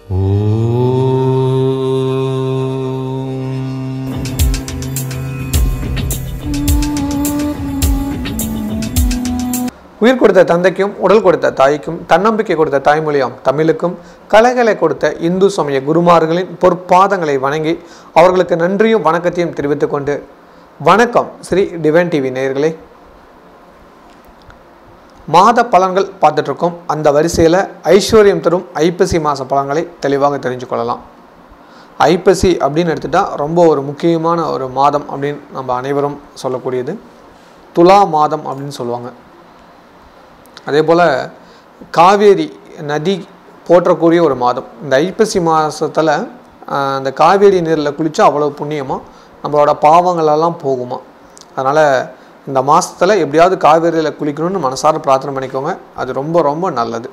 உயிர் கொடுத்த தந்தைக்கும் உடல் கொடுத்த தாய்க்கும் தன்னம்பிக்கை கொடுத்த தாய்மொழியாம் தமிழுக்கும் கலைகளை கொடுத்த இந்து சமய குருமார்களின் பொற்பாதங்களை வணங்கி அவர்களுக்கு நன்றியும் வணக்கத்தையும் தெரிவித்துக் கொண்டு வணக்கம் ஸ்ரீ டிவைன் டிவி நேயர்களே மாத பலன்கள் பார்த்துட்டு இருக்கோம் அந்த வரிசையில் ஐஸ்வர்யம் தரும் ஐப்பசி மாத பலன்களை தெளிவாக தெரிஞ்சு கொள்ளலாம் ஐப்பசி அப்படின்னு எடுத்துட்டா ரொம்ப ஒரு முக்கியமான ஒரு மாதம் அப்படின்னு நம்ம அனைவரும் சொல்லக்கூடியது துலா மாதம் அப்படின்னு சொல்லுவாங்க அதே போல் காவேரி நதி போற்றக்கூடிய ஒரு மாதம் இந்த ஐப்பசி மாதத்தில் அந்த காவேரி நீரில் குளித்தா அவ்வளோ புண்ணியமாக நம்மளோட பாவங்களெல்லாம் போகுமா அதனால் இந்த மாதத்தில் எப்படியாவது காவேரியில் குளிக்கணும்னு மனசார பிரார்த்தனை பண்ணிக்கோங்க அது ரொம்ப ரொம்ப நல்லது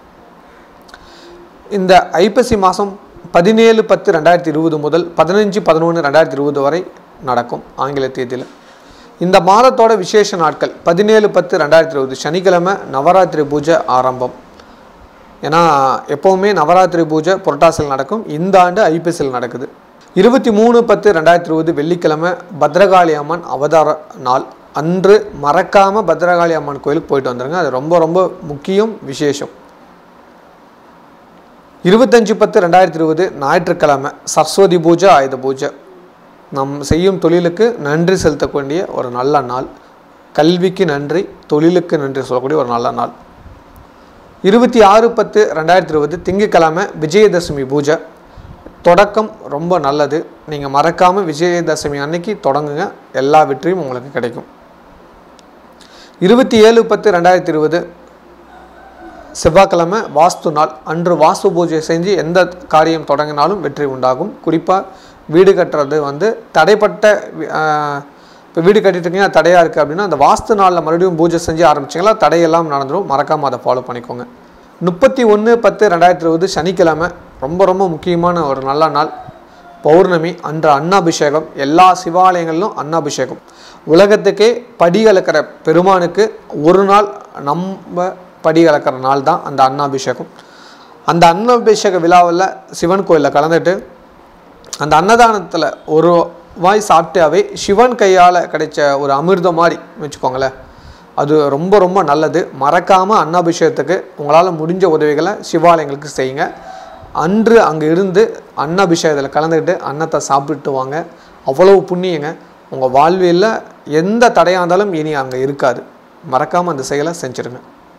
இந்த ஐப்பசி மாதம் பதினேழு பத்து ரெண்டாயிரத்தி இருபது முதல் பதினஞ்சு பதினொன்று ரெண்டாயிரத்தி இருபது வரை நடக்கும் ஆங்கில தேதியில் இந்த மாதத்தோட விசேஷ நாட்கள் பதினேழு பத்து ரெண்டாயிரத்தி இருபது சனிக்கிழமை நவராத்திரி பூஜை ஆரம்பம் ஏன்னா எப்போவுமே நவராத்திரி பூஜை புரட்டாசியில் நடக்கும் இந்த ஆண்டு ஐபிஎஸ்சில் நடக்குது இருபத்தி மூணு பத்து ரெண்டாயிரத்தி இருபது வெள்ளிக்கிழமை பத்ரகாளி அம்மன் அவதார நாள் அன்று மறக்காமல் பத்ரகாளி அம்மன் கோயிலுக்கு போயிட்டு வந்துருங்க அது ரொம்ப ரொம்ப முக்கியம் விசேஷம் இருபத்தஞ்சு பத்து ரெண்டாயிரத்தி இருபது ஞாயிற்றுக்கிழமை சரஸ்வதி பூஜை ஆயுத பூஜை நம் செய்யும் தொழிலுக்கு நன்றி செலுத்தக்கூடிய ஒரு நல்ல நாள் கல்விக்கு நன்றி தொழிலுக்கு நன்றி சொல்லக்கூடிய ஒரு நல்ல நாள் இருபத்தி ஆறு பத்து ரெண்டாயிரத்தி இருபது திங்கட்கிழமை விஜயதசமி பூஜை தொடக்கம் ரொம்ப நல்லது நீங்கள் மறக்காமல் விஜயதசமி அன்னைக்கு தொடங்குங்க எல்லா வெற்றியும் உங்களுக்கு கிடைக்கும் இருபத்தி ஏழு பத்து ரெண்டாயிரத்தி இருபது செவ்வாய்க்கிழமை வாஸ்து நாள் அன்று வாஸ்து பூஜை செஞ்சு எந்த காரியம் தொடங்கினாலும் வெற்றி உண்டாகும் குறிப்பாக வீடு கட்டுறது வந்து தடைப்பட்ட இப்போ வீடு கட்டிட்டு இருக்கீங்க அது தடையாக இருக்குது அப்படின்னா அந்த வாஸ்து நாளில் மறுபடியும் பூஜை செஞ்சு ஆரம்பிச்சிங்களா தடையெல்லாம் நடந்துடும் மறக்காமல் அதை ஃபாலோ பண்ணிக்கோங்க முப்பத்தி ஒன்று பத்து ரெண்டாயிரத்தி இருபது சனிக்கிழமை ரொம்ப ரொம்ப முக்கியமான ஒரு நல்ல நாள் பௌர்ணமி அன்று அன்னாபிஷேகம் எல்லா சிவாலயங்களிலும் அன்னாபிஷேகம் உலகத்துக்கே படி கலக்கிற பெருமானுக்கு ஒரு நாள் நம்ம படி கலக்கிற நாள் தான் அந்த அன்னாபிஷேகம் அந்த அன்னாபிஷேக விழாவில் சிவன் கோயிலில் கலந்துட்டு அந்த அன்னதானத்தில் ஒரு வாய் சாப்பிட்டாவே சிவன் கையால் கிடைச்ச ஒரு அமிர்தம் மாதிரி வச்சுக்கோங்களேன் அது ரொம்ப ரொம்ப நல்லது மறக்காமல் அன்னாபிஷேகத்துக்கு உங்களால் முடிஞ்ச உதவிகளை சிவாலயங்களுக்கு செய்யுங்க அன்று அங்கே இருந்து அன்னாபிஷேகத்தில் கலந்துக்கிட்டு அன்னத்தை சாப்பிட்டு வாங்க அவ்வளவு புண்ணியங்க உங்கள் வாழ்வியலில் எந்த தடையாக இருந்தாலும் இனி அங்கே இருக்காது மறக்காமல் அந்த செயலை செஞ்சுருங்க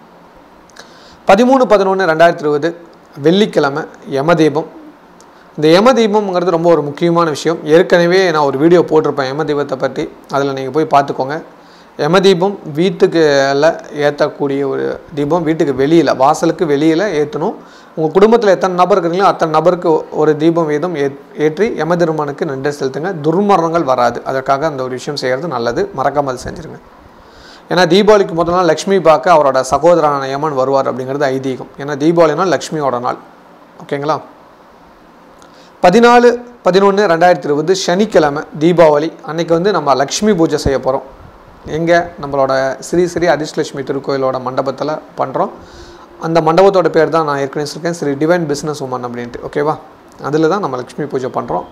பதிமூணு பதினொன்று ரெண்டாயிரத்தி இருபது வெள்ளிக்கிழமை யமதீபம் இந்த யம தீபம்ங்கிறது ரொம்ப ஒரு முக்கியமான விஷயம் ஏற்கனவே நான் ஒரு வீடியோ போட்டிருப்பேன் யம தீபத்தை பற்றி அதில் நீங்கள் போய் பார்த்துக்கோங்க யம தீபம் வீட்டுக்குல ஏற்றக்கூடிய ஒரு தீபம் வீட்டுக்கு வெளியில் வாசலுக்கு வெளியில் ஏற்றணும் உங்கள் குடும்பத்தில் எத்தனை நபர் இருக்கிறீங்களோ அத்தனை நபருக்கு ஒரு தீபம் வீதம் ஏ ஏற்றி யம திருமனுக்கு நன்றி செலுத்துங்க துர்மரணங்கள் வராது அதற்காக அந்த ஒரு விஷயம் செய்கிறது நல்லது மறக்காமல் அது செஞ்சுருங்க ஏன்னா தீபாவளிக்கு முதல் நாள் லக்ஷ்மி பார்க்க அவரோட சகோதரனான யமன் வருவார் அப்படிங்கிறது ஐதீகம் ஏன்னா தீபாவளினா லக்ஷ்மியோட நாள் ஓகேங்களா பதினாலு பதினொன்று ரெண்டாயிரத்தி இருபது சனிக்கிழமை தீபாவளி அன்னைக்கு வந்து நம்ம லக்ஷ்மி பூஜை செய்ய போகிறோம் எங்கே நம்மளோட ஸ்ரீ ஸ்ரீ அதிர்ஷ்லட்சுமி திருக்கோயிலோட மண்டபத்தில் பண்ணுறோம் அந்த மண்டபத்தோட பேர் தான் நான் ஏற்கனவே சொல்லியிருக்கேன் ஸ்ரீ டிவைன் பிஸ்னஸ் உமன் அப்படின்ட்டு ஓகேவா அதில் தான் நம்ம லக்ஷ்மி பூஜை பண்ணுறோம்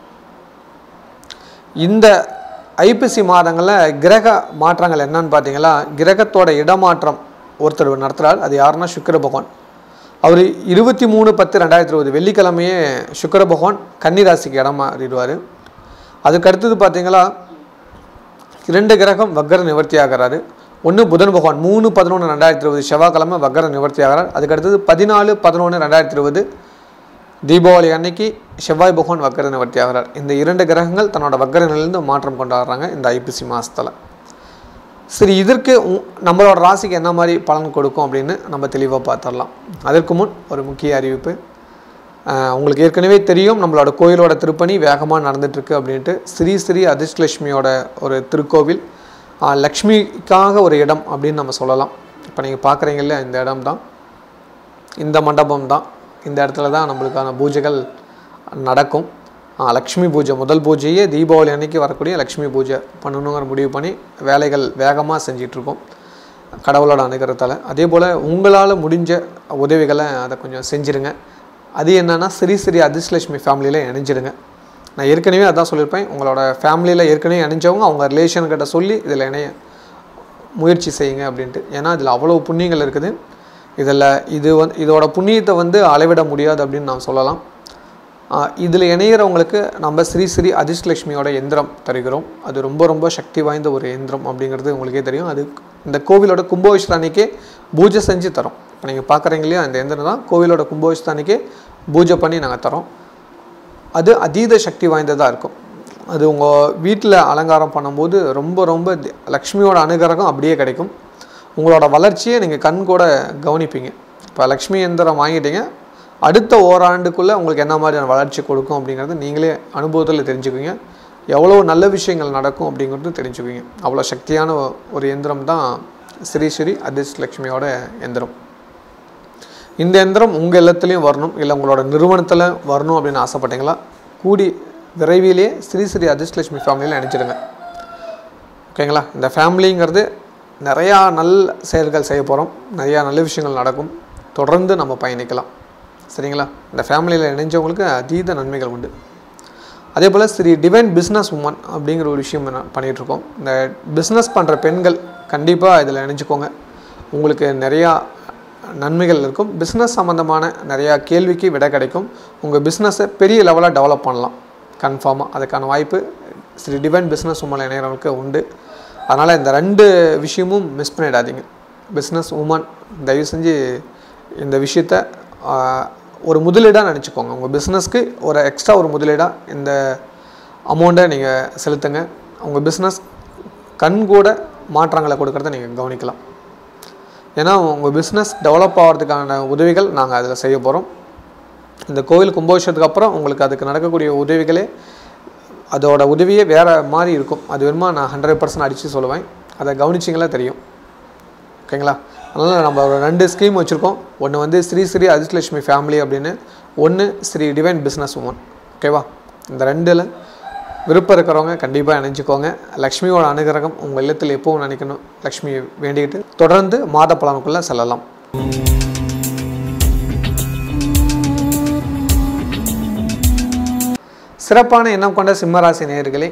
இந்த ஐப்பசி மாதங்களில் கிரக மாற்றங்கள் என்னன்னு பார்த்தீங்கன்னா கிரகத்தோட இடமாற்றம் ஒருத்தர் நடத்துகிறார் அது யாருன்னா சுக்கிர பகவான் அவர் இருபத்தி மூணு பத்து ரெண்டாயிரத்தி இருபது வெள்ளிக்கிழமையே சுக்கர பகவான் கன்னிராசிக்கு இடம் மாறிடுவார் அதுக்கு அடுத்தது பார்த்தீங்களா இரண்டு கிரகம் வக்கர நிவர்த்தி ஆகிறாரு ஒன்று புதன் பகவான் மூணு பதினொன்று ரெண்டாயிரத்தி இருபது செவ்வாய்க்கிழமை வக்கர நிவர்த்தி ஆகிறார் அதுக்கு அடுத்தது பதினாலு பதினொன்று ரெண்டாயிரத்தி இருபது தீபாவளி அன்னைக்கு செவ்வாய் பகவான் வக்கர நிவர்த்தி ஆகிறார் இந்த இரண்டு கிரகங்கள் தன்னோட வக்கர நிலையிலிருந்து மாற்றம் கொண்டாடுறாங்க இந்த ஐப்பசி மாதத்தில் சரி இதற்கு உ- நம்மளோட ராசிக்கு என்ன மாதிரி பலன் கொடுக்கும் அப்படின்னு நம்ம தெளிவாக பார்த்துடலாம் அதற்கு முன் ஒரு முக்கிய அறிவிப்பு அஹ், உங்களுக்கு ஏற்கனவே தெரியும் நம்மளோட கோயிலோட திருப்பணி வேகமாக நடந்துட்டுருக்கு அப்படின்ட்டு ஸ்ரீ ஸ்ரீ அதிர்ஷ்லட்சுமியோட ஒரு திருக்கோவில் அஹ், லக்ஷ்மிக்காக ஒரு இடம் அப்படின்னு நம்ம சொல்லலாம் இப்போ நீங்கள் பார்க்குறீங்கல்ல இந்த இடம் தான் இந்த மண்டபம் தான் இந்த இடத்துல தான் நம்மளுக்கான பூஜைகள் நடக்கும் ஆ, லக்ஷ்மி பூஜை முதல் பூஜையே தீபாவளி அன்னைக்கு வரக்கூடிய லக்ஷ்மி பூஜை பண்ணணுங்கிற முடிவு பண்ணி வேலைகள் வேகமாக செஞ்சிட்ருக்கோம் கடவுளோட அனுகிரகத்தால் அதே போல் உங்களால் முடிஞ்ச உதவிகளை அதை கொஞ்சம் செஞ்சிருங்க அது என்னென்னா ஸ்ரீ ஸ்ரீ அதிர்ஷ்லட்சுமி ஃபேமிலியில் இணைஞ்சிடுங்க நான் ஏற்கனவே அதான் சொல்லியிருப்பேன் உங்களோட ஃபேமிலியில் ஏற்கனவே இணைஞ்சவங்க அவங்க ரிலேஷன்கிட்ட சொல்லி இதில் இணைய முயற்சி செய்யுங்க அப்படின்ட்டு ஏன்னா இதில் அவ்வளோ புண்ணியங்கள் இருக்குது இதில் இது வந்து இதோட புண்ணியத்தை வந்து அளவிட முடியாது அப்படின்னு நான் சொல்லலாம் இதில் இணையிறவங்களுக்கு நம்ம ஸ்ரீ ஸ்ரீ அதிர்ஷ்லட்சுமியோட எந்திரம் தருகிறோம் அது ரொம்ப ரொம்ப சக்தி வாய்ந்த ஒரு எந்திரம் அப்படிங்கிறது உங்களுக்கே தெரியும் அது இந்த கோவிலோட கும்பாபிஷேகம் அன்னைக்கே பூஜை செஞ்சு தரோம் இப்போ நீங்கள் பார்க்குறீங்க இல்லையா அந்த எந்திரம் தான் கோவிலோட கும்பாபிஷேகம் அன்னைக்கே பூஜை பண்ணி நாங்கள் தரோம் அது அதீத சக்தி வாய்ந்ததாக இருக்கும் அது உங்கள் வீட்டில் அலங்காரம் பண்ணும்போது ரொம்ப ரொம்ப தி- லக்ஷ்மியோட அனுகிரகம் அப்படியே கிடைக்கும் உங்களோட வளர்ச்சியை நீங்கள் கண் கூட கவனிப்பீங்க இப்போ லக்ஷ்மி எந்திரம் வாங்கிட்டீங்க அடுத்த ஓராண்டுக்குள்ளே உங்களுக்கு என்ன மாதிரியான வளர்ச்சி கொடுக்கும் அப்படிங்கிறது நீங்களே அனுபவத்தில் தெரிஞ்சுக்குவீங்க எவ்வளோ நல்ல விஷயங்கள் நடக்கும் அப்படிங்கிறது தெரிஞ்சுக்குவீங்க அவ்வளோ சக்தியான ஒ- ஒரு எந்திரம் தான் ஸ்ரீ ஸ்ரீ அதிர்ஷ்ட லக்ஷ்மியோட எந்திரம் இந்த எந்திரம் உங்கள் இல்லத்துலேயும் வரணும் இல்லை உங்களோட நிறுவனத்தில் வரணும் அப்படின்னு ஆசைப்பட்டீங்களா கூடி விரைவிலேயே ஸ்ரீ ஸ்ரீ அதிர்ஷ்டலட்சுமி ஃபேமிலியில் நினச்சிடுங்க ஓகேங்களா இந்த ஃபேமிலிங்கிறது நிறையா நல்ல செயல்கள் செய்ய போகிறோம் நிறையா நல்ல விஷயங்கள் நடக்கும் தொடர்ந்து நம்ம பயணிக்கலாம் சரிங்களா இந்த ஃபேமிலியில் இணைஞ்சவங்களுக்கு அதீத நன்மைகள் உண்டு அதே போல் ஸ்ரீ டிவைன் பிஸ்னஸ் உமன் அப்படிங்கிற ஒரு விஷயம் என்ன பண்ணிகிட்ருக்கோம் இந்த பிஸ்னஸ் பண்ணுற பெண்கள் கண்டிப்பாக இதில் இணைஞ்சுக்கோங்க உங்களுக்கு நிறையா நன்மைகள் இருக்கும் பிஸ்னஸ் சம்மந்தமான நிறையா கேள்விக்கு விடை கிடைக்கும் உங்கள் பிஸ்னஸை பெரிய லெவலாக டெவலப் பண்ணலாம் கன்ஃபார்மாக அதுக்கான வாய்ப்பு ஸ்ரீ டிவைன் பிஸ்னஸ் உமன் இணையறவங்களுக்கு உண்டு அதனால் இந்த ரெண்டு விஷயமும் மிஸ் பண்ணிடாதீங்க பிஸ்னஸ் உமன் தயவு செஞ்சு இந்த விஷயத்த ஆஹ், ஒரு முதலீடாக நினச்சிக்கோங்க உங்கள் பிஸ்னஸ்க்கு ஒரு எக்ஸ்ட்ரா ஒரு முதலீடாக இந்த அமௌண்ட்டை நீங்கள் செலுத்துங்க உங்கள் பிஸ்னஸ் கண் கூட மாற்றங்களை கொடுக்கறத நீங்கள் கவனிக்கலாம் ஏன்னா உங்கள் பிஸ்னஸ் டெவலப் ஆகிறதுக்கான உதவிகள் நாங்கள் அதில் செய்ய போகிறோம் இந்த கோவில் கும்பாபிஷேகத்துக்கு அப்புறம் உங்களுக்கு அதுக்கு நடக்கக்கூடிய உதவிகளே அதோட உதவியே வேறு மாதிரி இருக்கும் அது வேணுமா நான் ஹண்ட்ரட் பர்சன்ட் அடித்து சொல்லுவேன் அதை கவனிச்சிங்களா தெரியும் ஓகேங்களா அதனால் நம்ம ஒரு ரெண்டு ஸ்கீம் வச்சுருக்கோம் ஒன்று வந்து ஸ்ரீ ஸ்ரீ அதிர்ஷ்லட்சுமி ஃபேமிலி அப்படின்னு ஒன்று ஸ்ரீ டிவைன் பிஸ்னஸ் உமன் ஓகேவா இந்த ரெண்டில் விருப்பம் இருக்கிறவங்க கண்டிப்பாக இணைஞ்சிக்கோங்க லக்ஷ்மியோட அனுகிரகம் உங்கள் இல்லத்தில் எப்பவும் நினைக்கணும் லக்ஷ்மியை வேண்டிக்கிட்டு தொடர்ந்து மாத பலனுக்குள்ளே செல்லலாம் சிறப்பான எண்ணம் கொண்ட சிம்மராசி நேயர்களே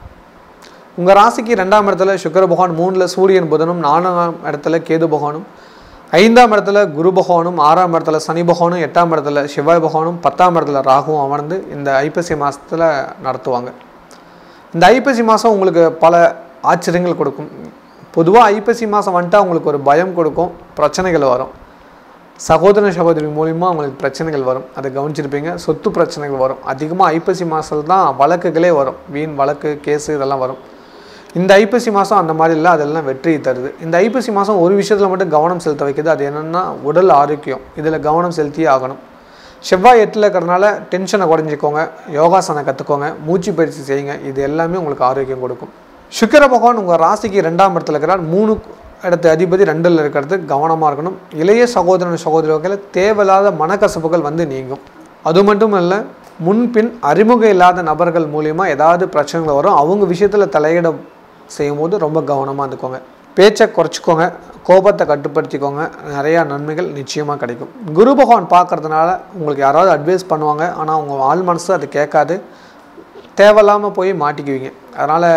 உங்கள் ராசிக்கு ரெண்டாம் இடத்துல சுக்கிர பகவான் மூணில் சூரியன் புதனும் நான்காம் இடத்துல கேது பகவானும் ஐந்தாம் இடத்துல குரு பகவானும் ஆறாம் இடத்துல சனி பகவானும் எட்டாம் இடத்துல செவ்வாய் பகவானும் பத்தாம் இடத்துல ராகுவும் அமர்ந்து இந்த ஐப்பசி மாதத்தில் நடத்துவாங்க இந்த ஐப்பசி மாதம் உங்களுக்கு பல ஆச்சரியங்கள் கொடுக்கும் பொதுவாக ஐப்பசி மாதம் வந்துட்டா உங்களுக்கு ஒரு பயம் கொடுக்கும் பிரச்சனைகள் வரும் சகோதர சகோதரி மூலிமா உங்களுக்கு பிரச்சனைகள் வரும் அதை கவனிச்சிருப்பீங்க சொத்து பிரச்சனைகள் வரும் அதிகமாக ஐப்பசி மாதத்தில் தான் வழக்குகளே வரும் வீண் வழக்கு கேஸு இதெல்லாம் வரும் இந்த ஐப்பசி மாதம் அந்த மாதிரி இல்லை அதெல்லாம் வெற்றியை தருது இந்த ஐப்பசி மாதம் ஒரு விஷயத்தில் மட்டும் கவனம் செலுத்த வைக்குது அது என்னென்னா உடல் ஆரோக்கியம் இதில் கவனம் செலுத்தியே ஆகணும் செவ்வாய் எட்டில் இருக்கிறனால டென்ஷனை குறைஞ்சிக்கோங்க யோகாசனம் கற்றுக்கோங்க மூச்சு பயிற்சி செய்யுங்க இது எல்லாமே உங்களுக்கு ஆரோக்கியம் கொடுக்கும் சுக்கிர பகவான் உங்கள் ராசிக்கு ரெண்டாம் இடத்துல இருக்கிறார் மூணு இடத்து அதிபதி ரெண்டில் இருக்கிறது கவனமாக இருக்கணும் இளைய சகோதரன் சகோதரி வகையில் தேவையில்லாத மனக்கசப்புகள் வந்து நீங்கும் அது மட்டும் இல்லை முன்பின் அறிமுகம் இல்லாத நபர்கள் மூலியமாக ஏதாவது பிரச்சனைகள் வரும் அவங்க விஷயத்தில் தலையிட செய்யும்போது ரொம்ப கவனமாக இருந்துக்கோங்க பேச்சை குறைச்சிக்கோங்க கோபத்தை கட்டுப்படுத்திக்கோங்க நிறையா நன்மைகள் நிச்சயமாக கிடைக்கும் குரு பகவான் பார்க்கறதுனால உங்களுக்கு யாராவது அட்வைஸ் பண்ணுவாங்க ஆனால் உங்கள் ஆள் மனசு அது கேட்காது தேவையில்லாமல் போய் மாட்டிக்குவீங்க அதனால்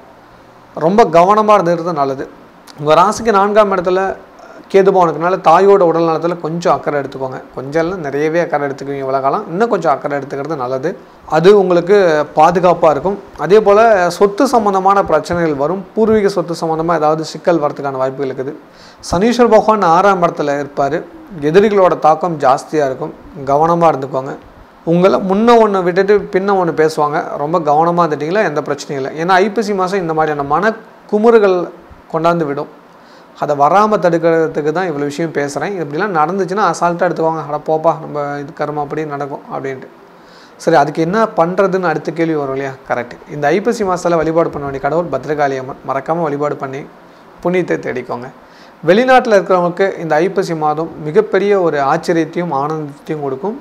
ரொம்ப கவனமாக இருந்துக்கிறது நல்லது உங்கள் ராசிக்கு நான்காம் இடத்துல கேது பவனுக்குனால தாயோட உடல் நலத்தில் கொஞ்சம் அக்கறை எடுத்துக்கோங்க கொஞ்சம் இல்லை நிறையவே அக்கறை எடுத்துக்குவீங்க இவ்வளோ காலம் இன்னும் கொஞ்சம் அக்கறை எடுத்துக்கிறது நல்லது அது உங்களுக்கு பாதுகாப்பாக இருக்கும் அதே போல் சொத்து சம்மந்தமான பிரச்சனைகள் வரும் பூர்வீக சொத்து சம்மந்தமாக ஏதாவது சிக்கல் வரதுக்கான வாய்ப்புகள் இருக்குது சனீஸ்வர பகவான் ஆறாம் இடத்துல இருப்பார் எதிரிகளோட தாக்கம் ஜாஸ்தியாக இருக்கும் கவனமாக இருந்துக்கோங்க உங்களை முன்ன ஒன்று விட்டுட்டு பின்ன ஒன்று பேசுவாங்க ரொம்ப கவனமாக இருந்துட்டிங்களா எந்த பிரச்சனையும் இல்லை ஏன்னா ஐப்பசி மாதம் இந்த மாதிரியான மன குமுறுகள் கொண்டாந்து விடும் அதை வராமல் தடுக்கிறதுக்கு தான் இவ்வளோ விஷயம் பேசுகிறேன் இப்படிலாம் நடந்துச்சுன்னா அசால்ட்டாக எடுத்துக்கோங்க அட போப்பா நம்ம இது கர்மம் அப்படி நடக்கும் அப்படின்ட்டு சரி அதுக்கு என்ன பண்ணுறதுன்னு அடுத்த கேள்வி வரும் இல்லையா கரெக்ட் இந்த ஐப்பசி மாதத்தில் வழிபாடு பண்ண வேண்டிய கடவுள் பத்ரகாளி அம்மன் மறக்காமல் வழிபாடு பண்ணி புண்ணியத்தை தேடிக்கோங்க வெளிநாட்டில் இருக்கிறவங்களுக்கு இந்த ஐப்பசி மாதம் மிகப்பெரிய ஒரு ஆச்சரியத்தையும் ஆனந்தத்தையும் கொடுக்கும்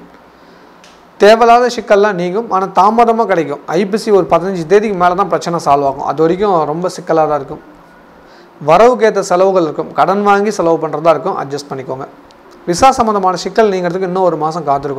தேவையில்லாத சிக்கல்லாம் நீங்கும் ஆனால் தாமதமாக கிடைக்கும் ஐபிசி ஒரு பதினஞ்சு தேதிக்கு மேலே தான் பிரச்சனை சால்வ் ஆகும் அது வரைக்கும் ரொம்ப சிக்கலாக தான் இருக்கும் வரவுக்கு ஏற்ற செலவுகள் இருக்கும் கடன் வாங்கி செலவு பண்ணுறதா இருக்கும் அட்ஜஸ்ட் பண்ணிக்கோங்க விசா சம்மந்தமான சிக்கல் நீங்கிறதுக்கு இன்னும் ஒரு மாதம் காத்திருக்கணும்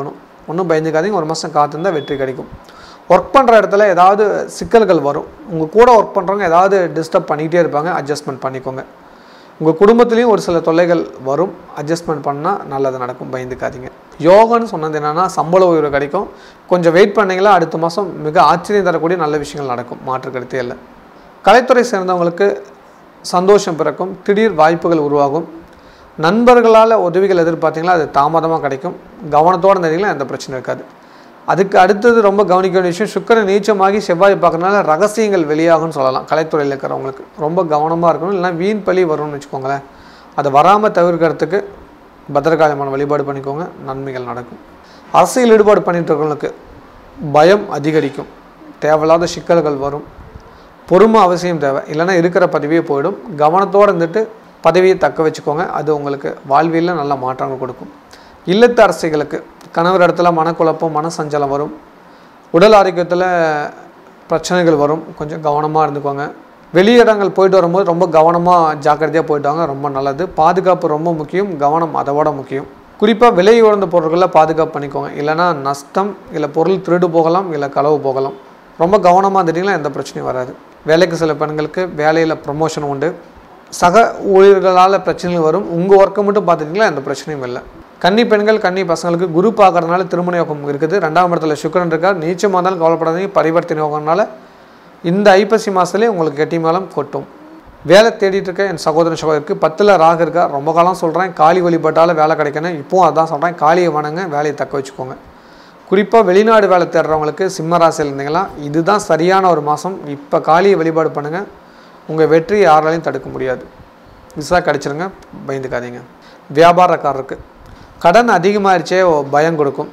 ஒன்றும் பயந்துக்காதீங்க ஒரு மாதம் காத்திருந்தா வெற்றி கிடைக்கும் ஒர்க் பண்ணுற இடத்துல ஏதாவது சிக்கல்கள் வரும் உங்கள் கூட ஒர்க் பண்ணுறவங்க ஏதாவது டிஸ்டர்ப் பண்ணிக்கிட்டே இருப்பாங்க அட்ஜஸ்ட்மெண்ட் பண்ணிக்கோங்க உங்கள் குடும்பத்துலேயும் ஒரு சில தொல்லைகள் வரும் அட்ஜஸ்ட்மெண்ட் பண்ணால் நல்லது நடக்கும் பயந்துக்காதீங்க யோகான்னு சொன்னது என்னென்னா சம்பள உயர்வு கிடைக்கும் கொஞ்சம் வெயிட் பண்ணீங்களா அடுத்த மாதம் மிக ஆச்சரியம் தரக்கூடிய நல்ல விஷயங்கள் நடக்கும் மாற்று கருத்தே இல்லை கலைத்துறை சேர்ந்தவங்களுக்கு சந்தோஷம் பிறக்கும் திடீர் வாய்ப்புகள் உருவாகும் நண்பர்களால் உதவிகள் எதிர்பார்த்தீங்களா அது தாமதமாக கிடைக்கும் கவனத்தோடு இருந்தீங்களா எந்த பிரச்சனை இருக்காது அதுக்கு அடுத்தது ரொம்ப கவனிக்க வேண்டிய விஷயம் சுக்கரன் நீச்சமாகி செவ்வாய் பார்க்கறதுனால ரகசியங்கள் வெளியாகும்னு சொல்லலாம் கலைத்துறையில் இருக்கிறவங்களுக்கு ரொம்ப கவனமாக இருக்கணும் இல்லைனா வீண் பழி வரும்னு வச்சுக்கோங்களேன் அதை வராமல் தவிர்க்கிறதுக்கு பத்திரகாளியமான வழிபாடு பண்ணிக்கோங்க நன்மைகள் நடக்கும் அரசியல் ஈடுபாடு பண்ணிட்டு இருக்கவங்களுக்கு பயம் அதிகரிக்கும் தேவையில்லாத சிக்கல்கள் வரும் பொறுமை அவசியம் தேவை இல்லைன்னா இருக்கிற பதவியே போயிடும் கவனத்தோடு இருந்துட்டு பதவியை தக்க வச்சுக்கோங்க அது உங்களுக்கு வாழ்வியலில் நல்ல மாற்றங்கள் கொடுக்கும் இல்லத்து அரசிகளுக்கு கணவர் இடத்துல மனக்குழப்பம் மனசஞ்சலம் வரும் உடல் ஆரோக்கியத்தில் பிரச்சனைகள் வரும் கொஞ்சம் கவனமாக இருந்துக்கோங்க வெளியிடங்கள் போயிட்டு வரும்போது ரொம்ப கவனமாக ஜாக்கிரதையாக போயிட்டு வாங்க ரொம்ப நல்லது பாதுகாப்பு ரொம்ப முக்கியம் கவனம் அதை விட முக்கியம் குறிப்பாக விலை உயர்ந்த பொருட்களில் பாதுகாப்பு பண்ணிக்கோங்க இல்லைன்னா நஷ்டம் இல்லை பொருள் திருடு போகலாம் இல்லை களவு போகலாம் ரொம்ப கவனமாக இருந்துட்டிங்கன்னா எந்த பிரச்சனையும் வராது வேலைக்கு சில பெண்களுக்கு வேலையில் ப்ரமோஷன் உண்டு சக ஊழியர்களால் பிரச்சனைகள் வரும் உங்கள் ஒர்க்கை மட்டும் பார்த்துட்டிங்களா எந்த பிரச்சனையும் இல்லை கன்னி பெண்கள் கன்னி பசங்களுக்கு குரு பார்க்கறதுனால திருமண யோகம் இருக்குது ரெண்டாம் இடத்துல சுக்கரன் இருக்கார் நீச்சமாக இருந்தாலும் கவலைப்படாதீங்க பரிவர்த்தனை யோகம்னால இந்த ஐப்பசி மாதத்துலேயே உங்களுக்கு கெட்டி மேலம் கொட்டும் வேலை தேடிட்டு இருக்க என் சகோதரன் சகோதரிக்கு பத்தில் ராகு இருக்கா ரொம்ப காலம் சொல்கிறேன் காளி வழிபட்டால வேலை கிடைக்கணும் இப்போவும் அதான் சொல்கிறேன் காளியை வணங்க வேலையை தக்க வச்சுக்கோங்க குறிப்பாக வெளிநாடு வேலை தேடுறவங்களுக்கு சிம்ம ராசியில் இருந்தீங்களா இதுதான் சரியான ஒரு மாதம் இப்போ காளியை வழிபாடு பண்ணுங்கள் உங்கள் வெற்றி யாராலையும் தடுக்க முடியாது விசா கிடச்சிருங்க பயந்துக்காதீங்க வியாபாரக்காரருக்கு கடன் அதிகமாகிடுச்சே பயம் கொடுக்கும்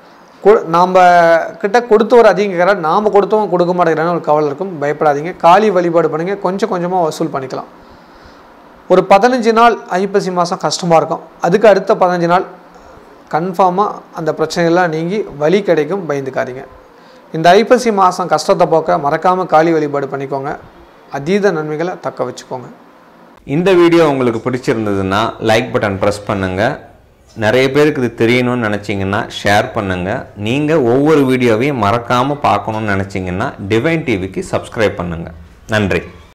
கு- நாம் கிட்ட கொடுத்தவர் அதிகம் நாம் கொடுத்தவங்க கொடுக்க மாட்டேங்கிறான்னு ஒரு கவலை இருக்கும் பயப்படாதீங்க காளி வழிபாடு பண்ணுங்க கொஞ்சம் கொஞ்சமாக வசூல் பண்ணிக்கலாம் ஒரு பதினஞ்சு நாள் ஐப்பசி மாதம் கஷ்டமாக இருக்கும் அதுக்கு அடுத்த பதினஞ்சு நாள் கன்ஃபார்மாக அந்த பிரச்சனையெல்லாம் நீங்கி வழி கிடைக்கும் பயந்துக்காதீங்க இந்த ஐப்பசி மாதம் கஷ்டத்தை போக்க மறக்காமல் காளி வழிபாடு பண்ணிக்கோங்க அதீத நன்மைகளை தக்க வச்சுக்கோங்க இந்த வீடியோ உங்களுக்கு பிடிச்சிருந்ததுன்னா லைக் பட்டன் ப்ரெஸ் பண்ணுங்கள் நிறைய பேருக்கு இது தெரியணும்னு நினச்சிங்கன்னா ஷேர் பண்ணுங்கள் நீங்கள் ஒவ்வொரு வீடியோவையும் மறக்காமல் பார்க்கணும்னு நினச்சிங்கன்னா டிவைன் டிவிக்கு சப்ஸ்கிரைப் பண்ணுங்கள் நன்றி